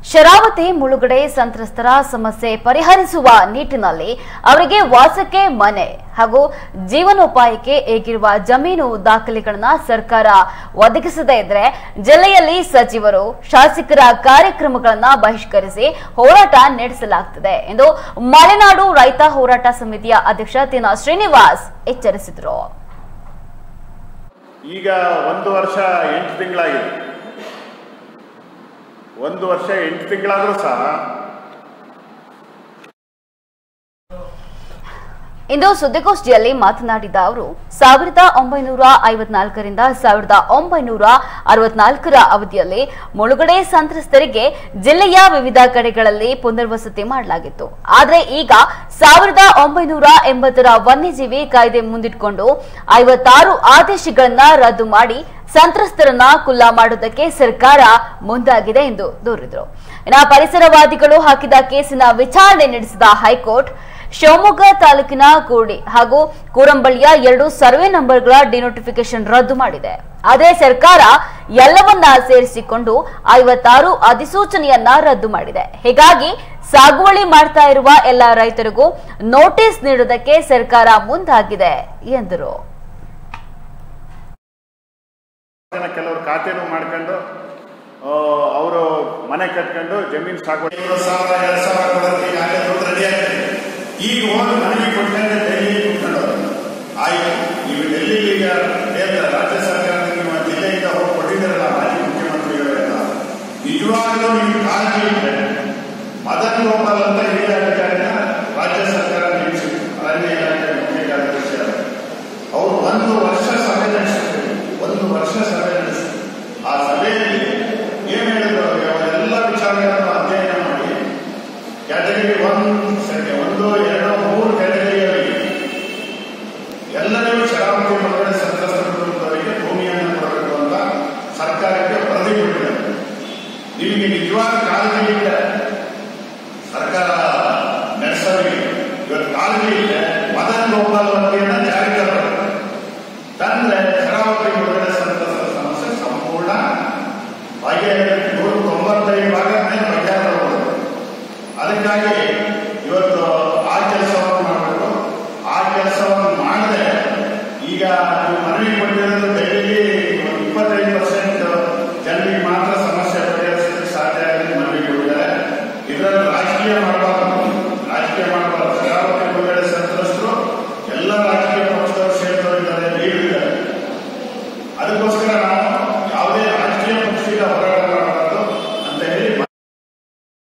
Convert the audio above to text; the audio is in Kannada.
ಶರಾವತಿ ಮುಳುಗಡೆ ಸಂತ್ರಸ್ತರ ಸಮಸ್ಯೆ ಪರಿಹರಿಸುವ ನಿಟ್ಟಿನಲ್ಲಿ ಅವರಿಗೆ ವಾಸಕ್ಕೆ ಮನೆ ಹಾಗೂ ಜೀವನೋಪಾಯಕ್ಕೆ ಹೇಗಿರುವ ಜಮೀನು ದಾಖಲೆಗಳನ್ನ ಸರ್ಕಾರ ಒದಗಿಸದೇ ಇದ್ರೆ ಜಿಲ್ಲೆಯಲ್ಲಿ ಸಚಿವರು ಶಾಸಕರ ಕಾರ್ಯಕ್ರಮಗಳನ್ನ ಬಹಿಷ್ಕರಿಸಿ ಹೋರಾಟ ನಡೆಸಲಾಗುತ್ತದೆ ಎಂದು ಮಲೆನಾಡು ರೈತ ಹೋರಾಟ ಸಮಿತಿಯ ಅಧ್ಯಕ್ಷ ತೀನಾ ಶ್ರೀನಿವಾಸ್ ಎಚ್ಚರಿಸಿದರು ಈಗ ಒಂದು ವರ್ಷ ಎಂಟು ತಿಂಗಳಾಗಿದೆ ಒಂದು ವರ್ಷ ಎಂಟು ತಿಂಗಳಾದರೂ ಸಹ ಇಂದು ಸುದ್ದಿಗೋಷ್ಠಿಯಲ್ಲಿ ಮಾತನಾಡಿದ ಅವರು ಸಾವಿರದ ಒಂಬೈನೂರ ಐವತ್ನಾಲ್ಕರಿಂದ ಸಾವಿರದ ಒಂಬೈನೂರ ಅರವತ್ನಾಲ್ಕರ ಅವಧಿಯಲ್ಲಿ ಮುಳುಗಡೆ ಸಂತ್ರಸ್ತರಿಗೆ ಜಿಲ್ಲೆಯ ವಿವಿಧ ಕಡೆಗಳಲ್ಲಿ ಪುನರ್ವಸತಿ ಮಾಡಲಾಗಿತ್ತು ಆದರೆ ಈಗ ಸಾವಿರದ ಒಂಬೈನೂರ ಎಂಬತ್ತರ ವನ್ಯಜೀವಿ ಕಾಯ್ದೆ ಮುಂದಿಟ್ಕೊಂಡು ಐವತ್ತಾರು ಆದೇಶಗಳನ್ನ ರದ್ದು ಮಾಡಿ ಸಂತ್ರಸ್ತರನ್ನ ಕುಲ್ಲಾ ಮಾಡುವುದಕ್ಕೆ ಸರ್ಕಾರ ಮುಂದಾಗಿದೆ ಎಂದು ದೂರಿದರು ಇನ್ನು ಪರಿಸರವಾದಿಗಳು ಹಾಕಿದ ಕೇಸಿನ ವಿಚಾರಣೆ ನಡೆಸಿದ ಹೈಕೋರ್ಟ್ ಶಿವಮೊಗ್ಗ ತಾಲೂಕಿನ ಕೂಡಿ ಹಾಗೂ ಕೂರಂಬಳಿಯ ಎರಡು ಸರ್ವೆ ನಂಬರ್ಗಳ ಡಿನೋಟಿಫಿಕೇಶನ್ ರದ್ದು ಮಾಡಿದೆ ಅದೇ ಸರ್ಕಾರ ಎಲ್ಲವನ್ನ ಸೇರಿಸಿಕೊಂಡು ಐವತ್ತಾರು ಅಧಿಸೂಚನೆಯನ್ನ ರದ್ದು ಮಾಡಿದೆ ಹೀಗಾಗಿ ಸಾಗುವಳಿ ಮಾಡ್ತಾ ಇರುವ ಎಲ್ಲ ರೈತರಿಗೂ ನೋಟಿಸ್ ನೀಡುವುದಕ್ಕೆ ಸರ್ಕಾರ ಮುಂದಾಗಿದೆ ಎಂದರು ಜನ ಕೆಲವರು ಖಾತೆನೂ ಮಾಡ್ಕೊಂಡು ಅವರು ಮನೆ ಕಟ್ಕೊಂಡು ಜಮೀನು ಸಾಗುವಳಿ ಐವತ್ತು ಸಾವಿರ ಎರಡು ಸಾವಿರ ಕೊಡೋದಕ್ಕೆ ಈಗಾಗಲೇ ದುಡ್ಡು ರೆಡಿ ಆಗಿದೆ ಈಗ ಹೋಗಿ ಮನೆಗೆ ಕೊಟ್ಕೊಂಡು ಡೆಲ್ಲಿ ಕುತ್ಕೊಂಡು ಆಯ್ತು ನೀವು ಡೆಲ್ಲಿ ಈಗ ಕೇಂದ್ರ ರಾಜ್ಯ ಸರ್ಕಾರದಿಂದ ನಿಮ್ಮ ಜಿಲ್ಲೆಯಿಂದ ಹೋಗಿ ಕೊಟ್ಟಿದ್ದೀರಲ್ಲ ಮಾಜಿ ಮುಖ್ಯಮಂತ್ರಿಗಳೆಲ್ಲ ನಿಜವಾಗ್ಲೂ ನೀವು ಕಾಳಜಿ ಇದ್ರೆ ಮದನ್ ಗೋಪಾಲ್ ಅಂತ ಹಿರಿಯ ಅಧಿಕಾರಿನ ರಾಜ್ಯ ಸರ್ಕಾರ ನೇಮಿಸಿದ್ರು ಅರಣ್ಯ ಇಲಾಖೆ ಮುಖ್ಯ ಕಾರ್ಯದರ್ಶಿ ಅವರು ಒಂದು ವರ್ಷ ಸಭೆ ನಡೆಸಿದ್ರು ಒಂದು ವರ್ಷ ಸಭೆ ನಡೆಸಿ ಆ ಸಭೆಯಲ್ಲಿ ಏನ್ ಹೇಳಿದ್ರು ಅವ್ರಿಗೆ ಅವರೆಲ್ಲ ವಿಚಾರಗಳನ್ನು ಅಧ್ಯಯನ ಮಾಡಿ ಕ್ಯಾಟಗರಿ ಒಂದು ಸೆಕೆ ಒಂದು ಎರಡು ಮೂರು ಕ್ಯಾಟಗರಿಯಲ್ಲಿ ಎಲ್ಲರಿಗೂ ಶರಾವತಿ ಒಳಗಡೆ ಸಂತ್ರಸ್ತ ಕುಟುಂಬದವರಿಗೆ ಭೂಮಿಯನ್ನು ಕೊಡಬೇಕು ಅಂತ ಸರ್ಕಾರಕ್ಕೆ ವರದಿ ಕೊಟ್ಟಿದ್ದಾರೆ ನಿಮಗೆ ನಿಜವಾದ ಕಾಳಜಿ ಇದ್ದರೆ ಸರ್ಕಾರ ನಡೆಸೋರಿಗೆ ಇವತ್ತು ಕಾಳಜಿ ಇದೆ ಮದನ್ ಗೋಪಾಲ್ ವರದಿಯನ್ನು ಜಾರಿಗೆ ತರಬೇಕು ತಂದ್ರೆ ಶರಾವತಿ ಒಳಗಡೆ ಸಂತ್ರಸ್ತರ ಸಮಸ್ಯೆ ಸಂಪೂರ್ಣ ಬಗೆಹರಿಯುತ್ತೆ ನೂರ ತೊಂಬತ್ತೈದು ಭಾಗ ಮೇಲೆ ಬಗೆಹರಬಹುದು ಅದಕ್ಕಾಗಿ